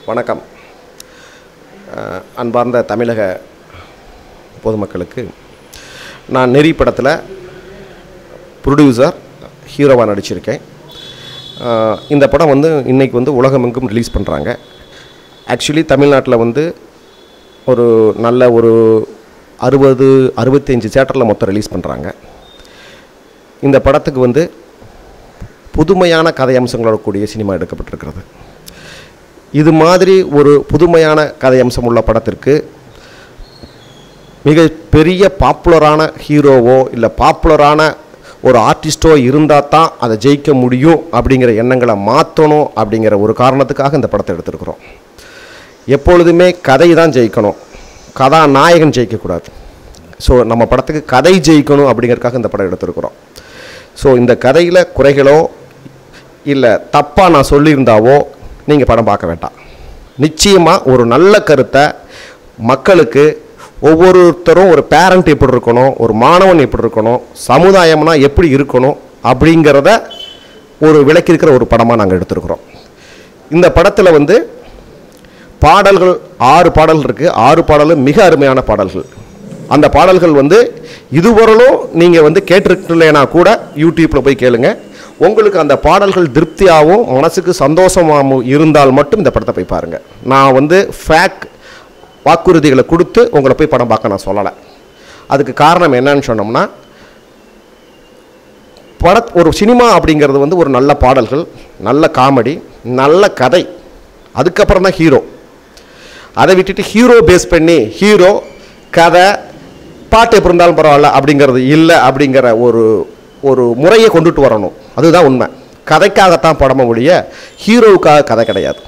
வணக்கம் அஹ், அன்பார்ந்த தமிழக பொதுமக்களுக்கு நான் நெறி படத்தில் ப்ரொடியூசர் ஹீரோவாக நடிச்சிருக்கேன் அஹ், இந்த படம் வந்து இன்றைக்கி வந்து உலகமெங்கும் ரிலீஸ் பண்ணுறாங்க ஆக்சுவலி தமிழ்நாட்டில் வந்து ஒரு நல்ல ஒரு அறுபது அறுபத்தஞ்சு தேட்டரில் மொத்தம் ரிலீஸ் பண்ணுறாங்க இந்த படத்துக்கு வந்து புதுமையான கதை அம்சங்களோட கூடிய சினிமா எடுக்கப்பட்டிருக்கிறது இது மாதிரி ஒரு புதுமையான கதை அம்சம் உள்ள படத்திற்கு மிக பெரிய பாப்புலரான ஹீரோவோ இல்லை பாப்புலரான ஒரு ஆர்டிஸ்ட்டோ இருந்தால் தான் அதை ஜெயிக்க முடியும் அப்படிங்கிற எண்ணங்களை மாற்றணும் அப்படிங்கிற ஒரு காரணத்துக்காக இந்த படத்தை எடுத்திருக்கிறோம் எப்பொழுதுமே கதை தான் ஜெயிக்கணும் கதாநாயகன் ஜெயிக்கக்கூடாது ஸோ நம்ம படத்துக்கு கதை ஜெயிக்கணும் அப்படிங்கிறதுக்காக இந்த படம் எடுத்திருக்கிறோம் ஸோ இந்த கதையில் குறைகளோ இல்லை தப்பாக நான் சொல்லியிருந்தாவோ நீங்கள் படம் பார்க்க வேண்டாம் நிச்சயமாக ஒரு நல்ல கருத்தை மக்களுக்கு ஒவ்வொருத்தரும் ஒரு பேரண்ட் எப்படி இருக்கணும் ஒரு மாணவன் எப்படி இருக்கணும் சமுதாயம்னா எப்படி இருக்கணும் அப்படிங்கிறத ஒரு விளக்கியிருக்கிற ஒரு படமாக நாங்கள் எடுத்திருக்கிறோம் இந்த படத்தில் வந்து பாடல்கள் ஆறு பாடல்கள் இருக்குது ஆறு பாடலும் மிக அருமையான பாடல்கள் அந்த பாடல்கள் வந்து இதுவரையிலும் நீங்கள் வந்து கேட்டிருக்கலைன்னா கூட யூடியூப்பில் போய் கேளுங்க உங்களுக்கு அந்த பாடல்கள் திருப்தியாகவும் மனசுக்கு சந்தோஷமாகவும் இருந்தால் மட்டும் இந்த படத்தை போய் பாருங்கள் நான் வந்து ஃபேக் வாக்குறுதிகளை கொடுத்து உங்களை போய் படம் பார்க்க நான் சொல்லலை அதுக்கு காரணம் என்னன்னு சொன்னோம்னா பட ஒரு சினிமா அப்படிங்கிறது வந்து ஒரு நல்ல பாடல்கள் நல்ல காமெடி நல்ல கதை அதுக்கப்புறம் தான் ஹீரோ அதை விட்டுட்டு ஹீரோ பேஸ் பண்ணி ஹீரோ கதை பாட்டு எப்படி இருந்தாலும் பரவாயில்ல அப்படிங்கிறது இல்லை அப்படிங்கிற ஒரு ஒரு முறையை கொண்டுட்டு வரணும் அதுதான் உண்மை கதைக்காகத்தான் படம ஒழிய ஹீரோவுக்காக கதை கிடையாது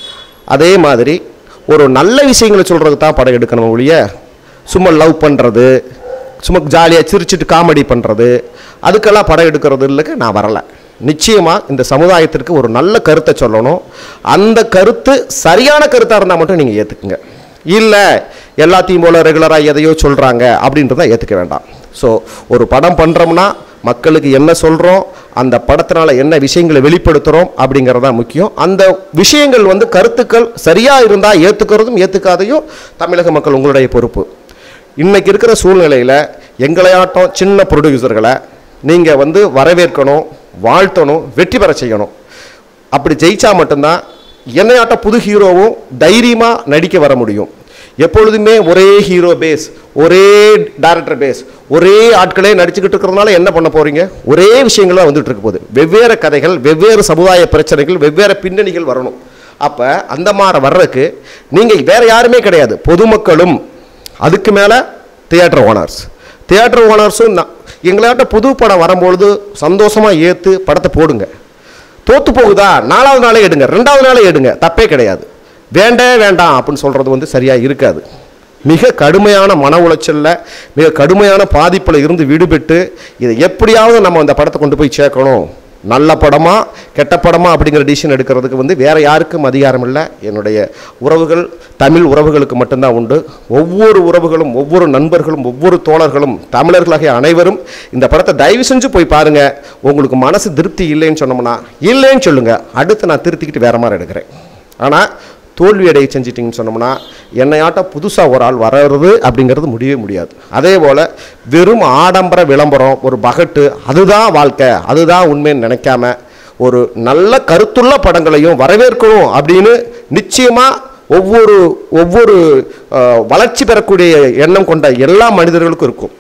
அதே மாதிரி ஒரு நல்ல விஷயங்களை சொல்கிறதுக்கு தான் படம் எடுக்கணும் ஒழிய சும்மா லவ் பண்ணுறது சும்மா ஜாலியாக சிரிச்சிட்டு காமெடி பண்ணுறது அதுக்கெல்லாம் படம் எடுக்கிறது இல்லைக்கு நான் வரலை நிச்சயமாக இந்த சமுதாயத்திற்கு ஒரு நல்ல கருத்தை சொல்லணும் அந்த கருத்து சரியான கருத்தாக இருந்தால் மட்டும் நீங்கள் ஏற்றுக்குங்க இல்லை எல்லாத்தையும் போல் ரெகுலராக எதையோ சொல்கிறாங்க அப்படின்றத ஏற்றுக்க வேண்டாம் ஸோ ஒரு படம் பண்ணுறோம்னா மக்களுக்கு என்ன சொல்கிறோம் அந்த படத்தினால என்ன விஷயங்களை வெளிப்படுத்துகிறோம் அப்படிங்கிறது தான் முக்கியம் அந்த விஷயங்கள் வந்து கருத்துக்கள் சரியாக இருந்தால் ஏற்றுக்கிறதும் ஏற்றுக்காதையும் தமிழக மக்கள் உங்களுடைய பொறுப்பு இன்னைக்கு இருக்கிற சூழ்நிலையில் எங்களையாட்டம் சின்ன ப்ரொடியூசர்களை நீங்கள் வந்து வரவேற்கணும் வாழ்த்தணும் வெற்றி பெற செய்யணும் அப்படி ஜெயிச்சா மட்டும்தான் என்னையாட்டம் புது ஹீரோவும் தைரியமாக நடிக்க வர முடியும் எப்பொழுதுமே ஒரே ஹீரோ பேஸ் ஒரே டைரக்டர் பேஸ் ஒரே ஆட்களே நடிச்சுக்கிட்டு இருக்கிறதுனால என்ன பண்ண போறீங்க ஒரே விஷயங்கள் தான் வந்துட்டு இருக்க போகுது வெவ்வேறு கதைகள் வெவ்வேறு சமுதாய பிரச்சனைகள் வெவ்வேறு பின்னணிகள் வரணும் அப்போ அந்த மாதிரி வர்றதுக்கு நீங்கள் வேற யாருமே கிடையாது பொதுமக்களும் அதுக்கு மேலே தியேட்டர் ஓனர்ஸ் தியேட்டர் ஓனர்ஸும் எங்களாட்ட புது படம் வரும்பொழுது சந்தோஷமாக ஏற்று படத்தை போடுங்க தோத்து போகுதா நாலாவது நாளே எடுங்க ரெண்டாவது நாளே எடுங்க தப்பே கிடையாது வேண்டவே வேண்டாம் அப்படின்னு சொல்கிறது வந்து சரியாக இருக்காது மிக கடுமையான மன உளைச்சலில் மிக கடுமையான பாதிப்பில் இருந்து விடுபட்டு இதை எப்படியாவது நம்ம அந்த படத்தை கொண்டு போய் சேர்க்கணும் நல்ல படமா கெட்ட படமா அப்படிங்கிற டிசிஷன் எடுக்கிறதுக்கு வந்து வேற யாருக்கும் அதிகாரம் இல்லை என்னுடைய உறவுகள் தமிழ் உறவுகளுக்கு மட்டும்தான் உண்டு ஒவ்வொரு உறவுகளும் ஒவ்வொரு நண்பர்களும் ஒவ்வொரு தோழர்களும் தமிழர்களாகிய அனைவரும் இந்த படத்தை தயவு செஞ்சு போய் பாருங்க உங்களுக்கு மனசு திருப்தி இல்லைன்னு சொன்னோம்னா இல்லைன்னு சொல்லுங்க அடுத்து நான் திருத்திக்கிட்டு வேற மாதிரி எடுக்கிறேன் ஆனால் தோல்வி அடைய செஞ்சிட்டிங்கன்னு சொன்னோம்னா என்னையாட்டம் புதுசாக ஒரு ஆள் வர்றது அப்படிங்கிறது முடியவே முடியாது அதே போல் வெறும் ஆடம்பர விளம்பரம் ஒரு பகட்டு அதுதான் வாழ்க்கை அதுதான் உண்மைன்னு நினைக்காம ஒரு நல்ல கருத்துள்ள படங்களையும் வரவேற்கணும் அப்படின்னு நிச்சயமாக ஒவ்வொரு ஒவ்வொரு அஹ், வளர்ச்சி பெறக்கூடிய எண்ணம் கொண்ட எல்லா மனிதர்களுக்கும் இருக்கும்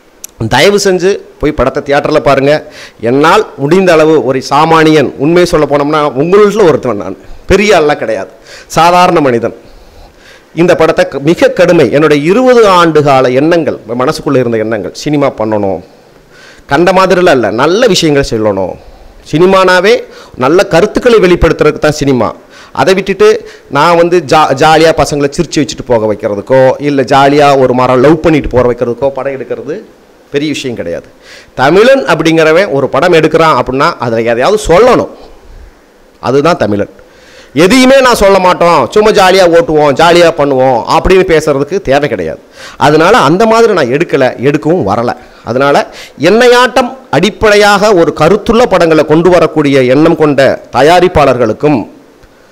தயவு செஞ்சு போய் படத்தை தியேட்டரில் பாருங்கள் என்னால் முடிந்த அளவு ஒரு சாமானியன் உண்மையை சொல்ல போனோம்னா உங்களில் ஒருத்தவன் நான் பெரிய ஆள்லாம் கிடையாது சாதாரண மனிதன் இந்த படத்தை க- மிக கடுமை என்னுடைய இருபது ஆண்டு கால எண்ணங்கள் மனசுக்குள்ளே இருந்த எண்ணங்கள் சினிமா பண்ணணும் கண்ட மாதிரிலாம் இல்லை நல்ல விஷயங்களை சொல்லணும் சினிமானாவே நல்ல கருத்துக்களை வெளிப்படுத்துறதுக்கு தான் சினிமா அதை விட்டுட்டு நான் வந்து ஜா ஜாலியாக பசங்களை சிரிச்சு வச்சுட்டு போக வைக்கிறதுக்கோ இல்லை ஜாலியாக ஒரு மரம் லவ் பண்ணிட்டு போக வைக்கிறதுக்கோ படம் எடுக்கிறது பெரிய விஷயம் கிடையாது தமிழன் அப்படிங்கிறவன் ஒரு படம் எடுக்கிறான் அப்படின்னா அதில் எதையாவது சொல்லணும் அதுதான் தமிழன் எதையுமே நான் சொல்ல மாட்டோம் சும்மா ஜாலியாக ஓட்டுவோம் ஜாலியாக பண்ணுவோம் அப்படின்னு பேசுறதுக்கு தேவை கிடையாது அதனால அந்த மாதிரி நான் எடுக்கலை எடுக்கவும் வரலை அதனால என்னையாட்டம் அடிப்படையாக ஒரு கருத்துள்ள படங்களை கொண்டு வரக்கூடிய எண்ணம் கொண்ட தயாரிப்பாளர்களுக்கும்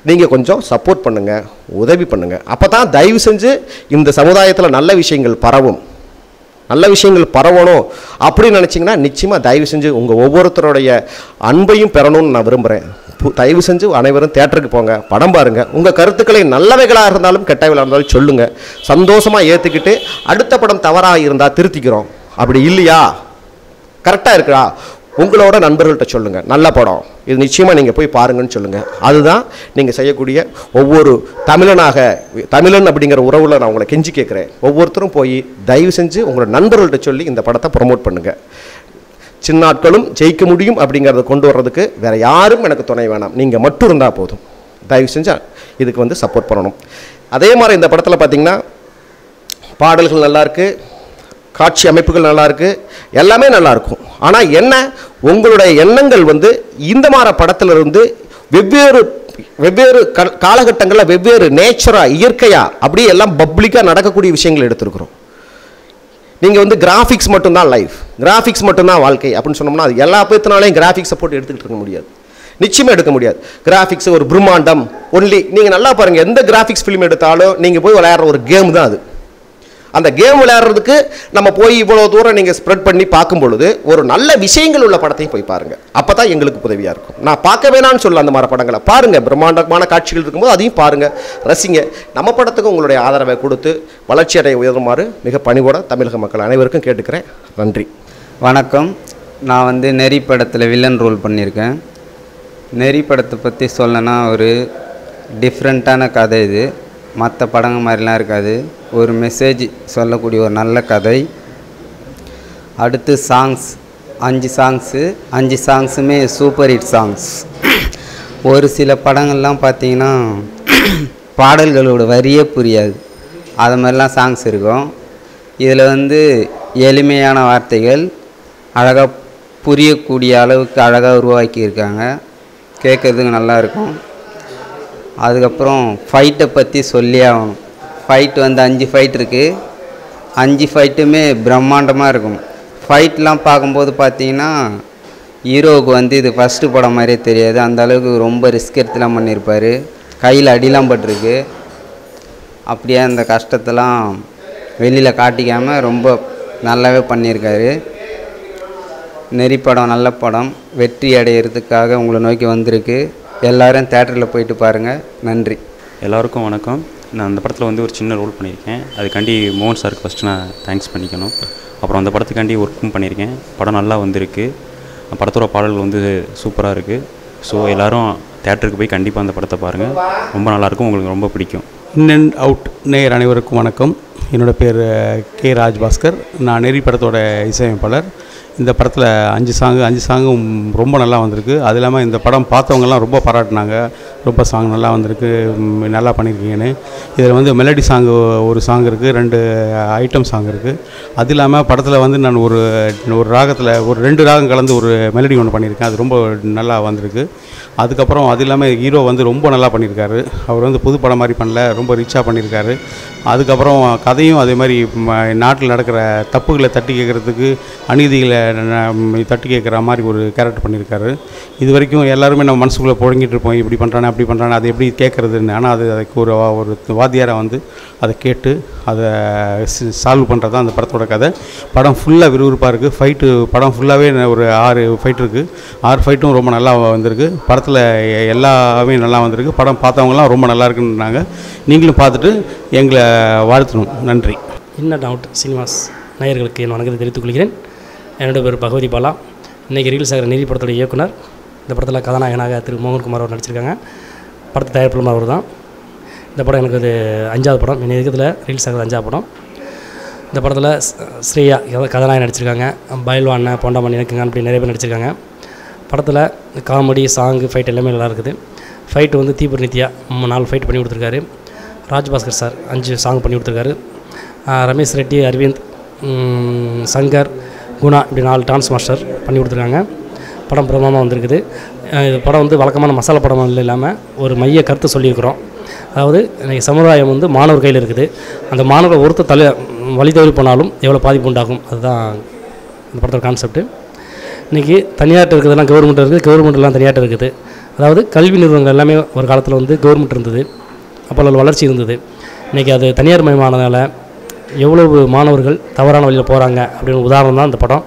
நீங்கள் கொஞ்சம் சப்போர்ட் பண்ணுங்கள் உதவி பண்ணுங்கள் அப்போ தான் தயவு செஞ்சு இந்த சமுதாயத்தில் நல்ல விஷயங்கள் பரவும் நல்ல விஷயங்கள் பரவணும் அப்படின்னு நினச்சிங்கன்னா நிச்சயமாக தயவு செஞ்சு உங்கள் ஒவ்வொருத்தருடைய அன்பையும் பெறணும்னு நான் விரும்புகிறேன் பு- தயவு செஞ்சு அனைவரும் தேட்டருக்கு போங்க படம் பாருங்கள் உங்கள் கருத்துக்களை நல்லவைகளாக இருந்தாலும் கெட்டவைகளாக இருந்தாலும் சொல்லுங்கள் சந்தோஷமாக ஏற்றுக்கிட்டு அடுத்த படம் தவறாக இருந்தால் திருத்திக்கிறோம் அப்படி இல்லையா கரெக்டாக இருக்கா உங்களோட நண்பர்கள்ட்ட சொல்லுங்கள் நல்ல படம் இது நிச்சயமாக நீங்கள் போய் பாருங்கன்னு சொல்லுங்கள் அதுதான் நீங்கள் செய்யக்கூடிய ஒவ்வொரு தமிழனாக தமிழன் அப்படிங்கிற உறவில் நான் உங்களை கெஞ்சி கேட்குறேன் ஒவ்வொருத்தரும் போய் தயவு செஞ்சு உங்களோட நண்பர்கள்ட்ட சொல்லி இந்த படத்தை ப்ரொமோட் பண்ணுங்கள் சின்னாட்களும் ஜெயிக்க முடியும் அப்படிங்கிறத கொண்டு வர்றதுக்கு வேறு யாரும் எனக்கு துணை வேணாம் நீங்கள் மட்டும் இருந்தால் போதும் தயவு செஞ்சு இதுக்கு வந்து சப்போர்ட் பண்ணணும் அதே மாதிரி இந்த படத்தில் பார்த்தீங்கன்னா பாடல்கள் நல்லா இருக்கு காட்சி அமைப்புகள் நல்லா இருக்கு எல்லாமே நல்லா இருக்கும் ஆனால் என்ன உங்களுடைய எண்ணங்கள் வந்து இந்த மாதிரி படத்துல இருந்து வெவ்வேறு வெவ்வேறு க காலகட்டங்களில் வெவ்வேறு நேச்சராக இயற்கையாக அப்படியே எல்லாம் பப்ளிக்காக நடக்கக்கூடிய விஷயங்கள் எடுத்திருக்கிறோம் நீங்கள் வந்து கிராஃபிக்ஸ் மட்டும்தான் லைஃப் கிராஃபிக்ஸ் மட்டும்தான் வாழ்க்கை அப்படின்னு சொன்னோம்னா அது எல்லா பேத்தினாலையும் கிராஃபிக்ஸை போட்டு எடுத்துக்கிட்டு இருக்க முடியாது நிச்சயமாக எடுக்க முடியாது கிராஃபிக்ஸ் ஒரு பிரம்மாண்டம் ஒன்லி நீங்கள் நல்லா பாருங்கள் எந்த கிராஃபிக்ஸ் ஃபிலிம் எடுத்தாலும் நீங்கள் போய் விளையாடுற ஒரு கேம் தான் அது அந்த கேம் விளையாடுறதுக்கு நம்ம போய் இவ்வளோ தூரம் நீங்கள் ஸ்ப்ரெட் பண்ணி பார்க்கும் பொழுது ஒரு நல்ல விஷயங்கள் உள்ள படத்தையும் போய் பாருங்கள் அப்போ தான் எங்களுக்கு உதவியாக இருக்கும் நான் பார்க்க வேணாம்னு சொல்ல அந்த மாதிரி படங்களை பாருங்கள் பிரம்மாண்டமான காட்சிகள் இருக்கும்போது அதையும் பாருங்கள் ரசிங்க நம்ம படத்துக்கு உங்களுடைய ஆதரவை கொடுத்து வளர்ச்சி அடைய உயருமாறு மிக பணிவோட தமிழக மக்கள் அனைவருக்கும் கேட்டுக்கிறேன் நன்றி வணக்கம் நான் வந்து நெறி படத்தில் வில்லன் ரோல் பண்ணியிருக்கேன் நெறி படத்தை பற்றி சொல்லனா ஒரு டிஃப்ரெண்ட்டான கதை இது மற்ற படங்க மாதிரிலாம் இருக்காது ஒரு மெசேஜ் சொல்லக்கூடிய ஒரு நல்ல கதை அடுத்து சாங்ஸ் அஞ்சு சாங்ஸு அஞ்சு சாங்ஸுமே சூப்பர் ஹிட் சாங்ஸ் ஒரு சில படங்கள்லாம் பார்த்தீங்கன்னா பாடல்களோட வரியே புரியாது அது மாதிரிலாம் சாங்ஸ் இருக்கும் இதில் வந்து எளிமையான வார்த்தைகள் அழகாக புரியக்கூடிய அளவுக்கு அழகாக உருவாக்கியிருக்காங்க கேட்குறதுக்கு நல்லா இருக்கும் அதுக்கப்புறம் ஃபைட்டை பற்றி சொல்லி ஆகணும் ஃபைட் வந்து அஞ்சு ஃபைட் இருக்குது அஞ்சு ஃபைட்டுமே பிரம்மாண்டமாக இருக்கும் ஃபைட்லாம் பார்க்கும்போது பார்த்தீங்கன்னா ஹீரோவுக்கு வந்து இது ஃபஸ்ட்டு படம் மாதிரியே தெரியாது அந்த அளவுக்கு ரொம்ப ரிஸ்க் எடுத்துலாம் பண்ணியிருப்பார் கையில் அடிலாம் பட்டிருக்கு அப்படியே அந்த கஷ்டத்தெல்லாம் வெளியில் காட்டிக்காமல் ரொம்ப நல்லாவே பண்ணியிருக்காரு நெறி படம் நல்ல படம் வெற்றி அடையிறதுக்காக உங்களை நோக்கி வந்திருக்கு எல்லாரும் தேட்டரில் போயிட்டு பாருங்கள் நன்றி எல்லாருக்கும் வணக்கம் நான் அந்த படத்தில் வந்து ஒரு சின்ன ரோல் பண்ணியிருக்கேன் அதுக்காண்டி மோகன் சாருக்கு ஃபஸ்ட்டு நான் தேங்க்ஸ் பண்ணிக்கணும் அப்புறம் அந்த படத்துக்காண்டி ஒர்க்கும் பண்ணியிருக்கேன் படம் நல்லா வந்திருக்கு படத்தோட பாடல்கள் வந்து சூப்பராக இருக்குது ஸோ எல்லாரும் தேட்டருக்கு போய் கண்டிப்பாக அந்த படத்தை பாருங்கள் ரொம்ப நல்லாயிருக்கும் உங்களுக்கு ரொம்ப பிடிக்கும் இன் அண்ட் அவுட் நேயர் அனைவருக்கும் வணக்கம் என்னோடய பேர் கே ராஜ்பாஸ்கர் நான் நெறி படத்தோட இசையமைப்பாளர் இந்த படத்தில் அஞ்சு சாங்கு அஞ்சு சாங்கும் ரொம்ப நல்லா வந்திருக்கு அது இல்லாமல் இந்த படம் பார்த்தவங்கலாம் ரொம்ப பாராட்டினாங்க ரொம்ப சாங் நல்லா வந்திருக்கு ம், நல்லா பண்ணியிருக்கீங்கன்னு இதில் வந்து மெலடி சாங் ஒரு சாங் இருக்குது ரெண்டு ஐட்டம் சாங் இருக்குது அது இல்லாமல் படத்தில் வந்து நான் ஒரு ஒரு ராகத்தில் ஒரு ரெண்டு ராகம் கலந்து ஒரு மெலடி ஒன்று பண்ணியிருக்கேன் அது ரொம்ப நல்லா வந்திருக்கு அதுக்கப்புறம் அது இல்லாமல் ஹீரோ வந்து ரொம்ப நல்லா பண்ணியிருக்காரு அவர் வந்து புது படம் மாதிரி பண்ணல ரொம்ப ரிச்சாக பண்ணியிருக்காரு அதுக்கப்புறம் கதையும் அதே மாதிரி நாட்டில் நடக்கிற தப்புகளை தட்டி கேட்குறதுக்கு அநீதிகளை ந- தட்டி கேட்குற மாதிரி ஒரு கேரக்டர் பண்ணியிருக்காரு இது வரைக்கும் எல்லாருமே நம்ம மனசுக்குள்ளே புழங்கிட்டு இருப்போம் இப்படி பண்ணுறானே அப்படி பண்ணுறானே அதை எப்படி கேட்குறதுன்னு ஆனால் அது அதுக்கு ஒரு வா- ஒரு வாத்தியாரை வந்து அதை கேட்டு அதை சால்வ் பண்ணுறது தான் அந்த படத்தோட கதை படம் ஃபுல்லாக விறுவிறுப்பாக இருக்குது ஃபைட்டு படம் ஃபுல்லாகவே ஒரு ஆறு ஃபைட் இருக்குது ஆறு ஃபைட்டும் ரொம்ப நல்லா வந்திருக்கு படத்தில் எல்லாமே நல்லா வந்திருக்கு படம் பார்த்தவங்கலாம் ரொம்ப நல்லா இருக்குன்னாங்க நீங்களும் பார்த்துட்டு எங்களை வாழ்த்தணும் நன்றி இன் அண்ட் அவுட் சினிமாஸ் நேயர்களுக்கு என் வணக்கத்தை தெரிவித்துக் கொள்கிறேன் என்னோட பேர் பகவதி பாலா இன்றைக்கி ரீல்ஸ் ஆகிற நீதி படத்தோட இயக்குனர் இந்த படத்தில் கதாநாயகனாக திரு மோகன்குமார் அவர் நடிச்சிருக்காங்க படத்தை தயாரிப்பாளர் அவர் தான் இந்த படம் எனக்கு இது அஞ்சாவது படம் என் இதுக்கத்தில் ரீல்ஸ் ஆகிறது அஞ்சாவது படம் இந்த படத்தில் ஸ்- ஸ்ரேயா கதா- கதாநாயகன் நடிச்சிருக்காங்க பயில்வான் பொண்டாமணி எனக்குங்க அப்படி நிறைய பேர் நடிச்சிருக்காங்க படத்தில் காமெடி சாங்கு ஃபைட் எல்லாமே நல்லா இருக்குது ஃபைட்டு வந்து தீபுர் நித்யா மூணு நாலு ஃபைட் பண்ணி கொடுத்துருக்காரு ராஜ்பாஸ்கர் சார் அஞ்சு சாங் பண்ணி கொடுத்துருக்காரு ஆஹ் ரமேஷ் ரெட்டி அரவிந்த் ம், சங்கர் குணா இப்படி நாலு டான்ஸ் மாஸ்டர் பண்ணி கொடுத்துருக்காங்க படம் பிரமாதமாக வந்திருக்குது ஆஹ் இது படம் வந்து வழக்கமான மசாலா படம் இல்லாமல் ஒரு மைய கருத்து சொல்லியிருக்கிறோம் அதாவது இன்றைக்கி சமுதாயம் வந்து மாணவர் கையில் இருக்குது அந்த மாணவர் ஒருத்தர் தலை வழி தவறி போனாலும் எவ்வளோ பாதிப்பு உண்டாகும் அதுதான் இந்த படத்தோட கான்செப்ட்டு இன்றைக்கி தனியார்ட்ட இருக்கிறதெல்லாம் கவர்மெண்ட் இருக்குது கவர்மெண்ட்லாம் தனியார்ட்ட இருக்குது அதாவது கல்வி நிறுவனங்கள் எல்லாமே ஒரு காலத்தில் வந்து கவர்மெண்ட் இருந்தது அப்போ அதில் வளர்ச்சி இருந்தது இன்றைக்கி அது தனியார் மயமானதால் எவ்வளவு மாணவர்கள் தவறான வழியில் போகிறாங்க அப்படின்னு உதாரணம் தான் இந்த படம்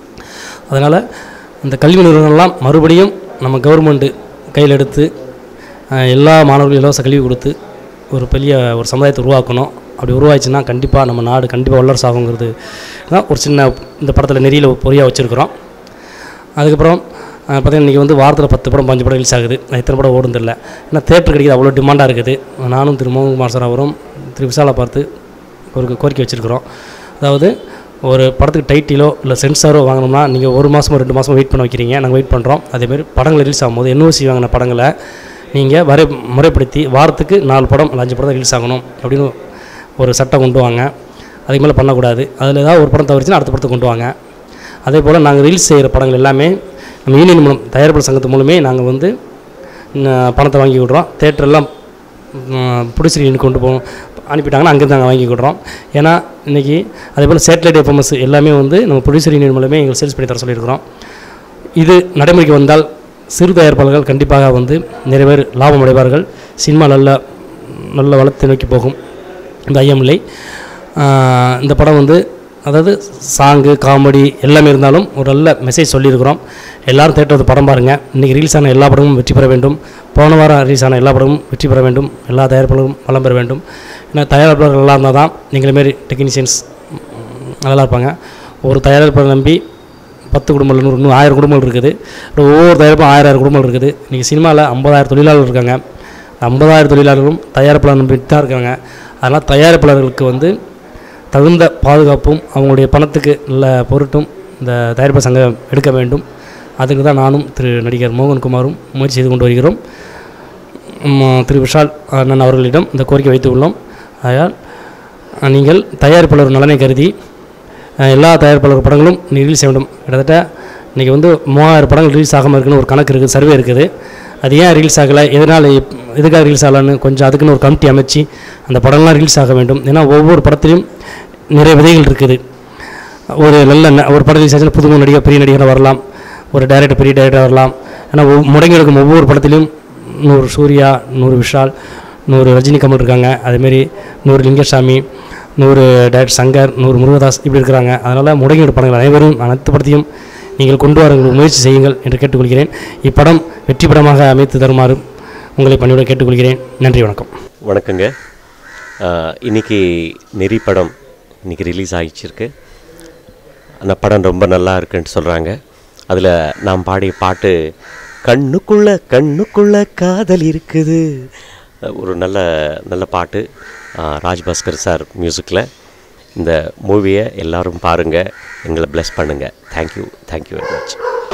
அதனால் இந்த கல்வி நிறுவனங்கள்லாம் மறுபடியும் நம்ம கவர்மெண்ட்டு கையில் எடுத்து அஹ், எல்லா மாணவர்களும் இலவச கல்வி கொடுத்து ஒரு பெரிய ஒரு சமுதாயத்தை உருவாக்கணும் அப்படி உருவாச்சுன்னா கண்டிப்பாக நம்ம நாடு கண்டிப்பாக வல்லரசு ஆகுங்கிறது தான் ஒரு சின்ன இந்த படத்தில் நெறியில் பொறியாக வச்சுருக்குறோம் அதுக்கப்புறம் அஹ், பார்த்தீங்கன்னா இன்றைக்கி வந்து வாரத்தில் பத்து படம் பஞ்சு படம் ரிலீஸ் ஆகுது அது எத்தனை படம் ஓடுன்னு தெரியல ஏன்னா தேட்டர் கிடைக்கிறது அவ்வளோ டிமாண்டாக இருக்குது நானும் திரு மோகன்குமார் சார் அவரும் திரு விஷாலை பார்த்து ஒரு கோரிக்கை வச்சுருக்குறோம் அதாவது ஒரு படத்துக்கு டைட்டிலோ இல்லை சென்சாரோ வாங்கினோம்னா நீங்கள் ஒரு மாதமோ ரெண்டு மாதமோ வெயிட் பண்ண வைக்கிறீங்க நாங்கள் வெயிட் பண்ணுறோம் அதேமாதிரி படங்கள் ரிலீஸ் ஆகும்போது என்ஓசி வாங்கின படங்களை நீங்கள் வரை முறைப்படுத்தி வாரத்துக்கு நாலு படம் இல்லை அஞ்சு படம் தான் ரிலீஸ் ஆகணும் அப்படின்னு ஒரு சட்டம் கொண்டு வாங்க அதுக்கு மேலே பண்ணக்கூடாது அதில் ஏதாவது ஒரு படம் தவிர்த்துன்னா அடுத்த படத்தை கொண்டு வாங்க அதே போல் நாங்கள் ரீல்ஸ் செய்கிற படங்கள் எல்லாமே நம்ம யூனியன் மூலம் தயாரிப்பாளர் சங்கத்து மூலமே நாங்கள் வந்து ந- பணத்தை வாங்கி விட்றோம் தேட்டரெல்லாம் ப்ரொடியூசர் யூனிட் கொண்டு போவோம் அனுப்பிட்டாங்கன்னா அங்கேருந்து நாங்கள் வாங்கி கொடுறோம் ஏன்னா இன்றைக்கி அதே போல் சேட்டலைட் எஃப்எம்எஸ் எல்லாமே வந்து நம்ம ப்ரொடியூசர் யூனியன் மூலமே எங்களுக்கு சேல்ஸ் பண்ணி தர சொல்லியிருக்கிறோம் இது நடைமுறைக்கு வந்தால் சிறு தயாரிப்பாளர்கள் கண்டிப்பாக வந்து நிறைய பேர் லாபம் அடைவார்கள் சினிமா நல்ல நல்ல வளத்தை நோக்கி போகும் இந்த ஐயமில்லை ஆஹ் இந்த படம் வந்து அதாவது சாங்கு காமெடி எல்லாமே இருந்தாலும் ஒரு நல்ல மெசேஜ் சொல்லியிருக்கிறோம் எல்லாரும் தேட்டர் படம் பாருங்கள் இன்றைக்கி ரிலீஸ் ஆன எல்லா படமும் வெற்றி பெற வேண்டும் போன வாரம் ரிலீஸ் ஆன எல்லா படமும் வெற்றி பெற வேண்டும் எல்லா தயாரிப்பாளரும் வளம் பெற வேண்டும் ஏன்னா தயாரிப்பாளர்கள் நல்லா இருந்தால் தான் எங்களை மாரி டெக்னீஷியன்ஸ் நல்லா இருப்பாங்க ஒரு தயாரிப்பாளர் நம்பி பத்து குடும்பங்கள் நூறு நூறு ஆயிரம் குடும்பங்கள் இருக்குது அப்புறம் ஒவ்வொரு தயாரிப்பும் ஆயிரம் ஆயிரம் குடும்பங்கள் இருக்குது இன்றைக்கி சினிமாவில் ஐம்பதாயிரம் தொழிலாளர்கள் இருக்காங்க ஐம்பதாயிரம் தொழிலாளர்களும் தயாரிப்பாளர் நம்பி தான் இருக்காங்க அதனால் தயாரிப்பாளர்களுக்கு வந்து தகுந்த பாதுகாப்பும் அவங்களுடைய பணத்துக்கு நல்ல பொருட்டும் இந்த தயாரிப்பு சங்கம் எடுக்க வேண்டும் அதுக்கு தான் நானும் திரு நடிகர் மோகன்குமாரும் முயற்சி செய்து கொண்டு வருகிறோம் ம், திரு விஷால் அண்ணன் அவர்களிடம் இந்த கோரிக்கை வைத்துள்ளோம் ஆகையால் அஹ், நீங்கள் தயாரிப்பாளர் நலனை கருதி அஹ், எல்லா தயாரிப்பாளர் படங்களும் நீ ரிலீஸ் செய்ய வேண்டும் கிட்டத்தட்ட இன்றைக்கி வந்து மூவாயிரம் படங்கள் ரிலீஸ் ஆகாமல் இருக்குன்னு ஒரு கணக்கு இருக்குது சர்வே இருக்குது அது ஏன் ரிலீஸ் ஆகலை எதனால் எப்- எதுக்காக ரிலீஸ் ஆகலான்னு கொஞ்சம் அதுக்குன்னு ஒரு கமிட்டி அமைச்சு அந்த படம்லாம் ரிலீஸ் ஆக வேண்டும் ஏன்னா ஒவ்வொரு படத்துலையும் நிறைய விதைகள் இருக்குது ஒரு நல்ல ந- ஒரு படம் ரிலீஸ் ஆச்சுன்னா புது நடிகர் பெரிய நடிகராக வரலாம் ஒரு டைரக்டர் பெரிய டைரக்டர் வரலாம் ஏன்னா ஒவ்- முடங்கி இருக்கும் ஒவ்வொரு படத்திலையும் நூறு சூர்யா நூறு விஷால் நூறு ரஜினி கமல் இருக்காங்க அதேமாரி நூறு லிங்கசாமி நூறு டைரக்டர் சங்கர் நூறு முருகதாஸ் இப்படி இருக்கிறாங்க அதனால் முடங்கி இருக்கும் படங்கள் அனைவரும் அனைத்து படத்தையும் நீங்கள் கொண்டு வர முயற்சி செய்யுங்கள் என்று கேட்டுக்கொள்கிறேன் இப்படம் வெற்றி படமாக அமைத்து தருமாறு உங்களை பணியுடன் கேட்டுக்கொள்கிறேன் நன்றி வணக்கம் வணக்கங்க ஆஹ், இன்னைக்கு நெறி படம் இன்னைக்கு ரிலீஸ் ஆகிச்சிருக்கு அந்த படம் ரொம்ப நல்லா இருக்குன்னு சொல்கிறாங்க அதில் நாம் பாடிய பாட்டு கண்ணுக்குள்ள கண்ணுக்குள்ள காதல் இருக்குது ஒரு நல்ல நல்ல பாட்டு ஆஹ், ராஜ்பாஸ்கர் சார் மியூசிக்கில் இந்த மூவியை எல்லாரும் பாருங்கள் எங்களை ப்ளஸ் பண்ணுங்கள் thank you thank you very much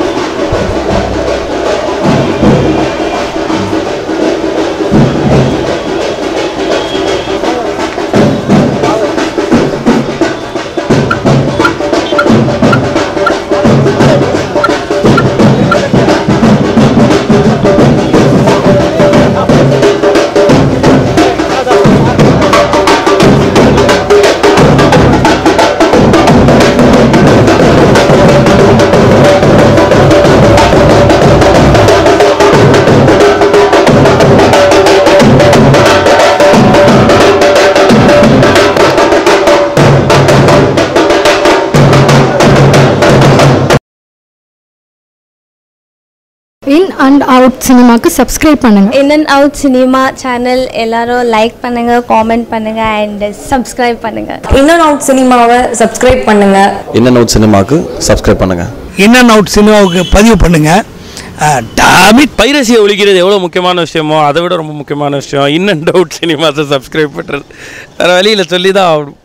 in and out சினிமாக்கு சப்ஸ்கிரைப் பண்ணுங்க in and out cinema channel எல்லாரும் லைக் பண்ணுங்க காமெண்ட் பண்ணுங்க அண்ட் சப்ஸ்கிரைப் பண்ணுங்க இன் அண்ட் அவுட் சினிமாவை சப்ஸ்கிரைப் பண்ணுங்க இன் அண்ட் அவுட் சினிமாவுக்கு சப்ஸ்கிரைப் பண்ணுங்கள் இன் அண்ட் அவுட் சினிமாவுக்கு பதிவு பண்ணுங்க டாமிட் பைரசியை ஒழிக்கிறது எவ்வளோ முக்கியமான விஷயமோ அதை விட ரொம்ப முக்கியமான விஷயம் இன் அண்ட் அவுட் சினிமாஸை சப்ஸ்கிரைப் பண்ணுறது வேறு வழியில் சொல்லி தான் ஆகணும்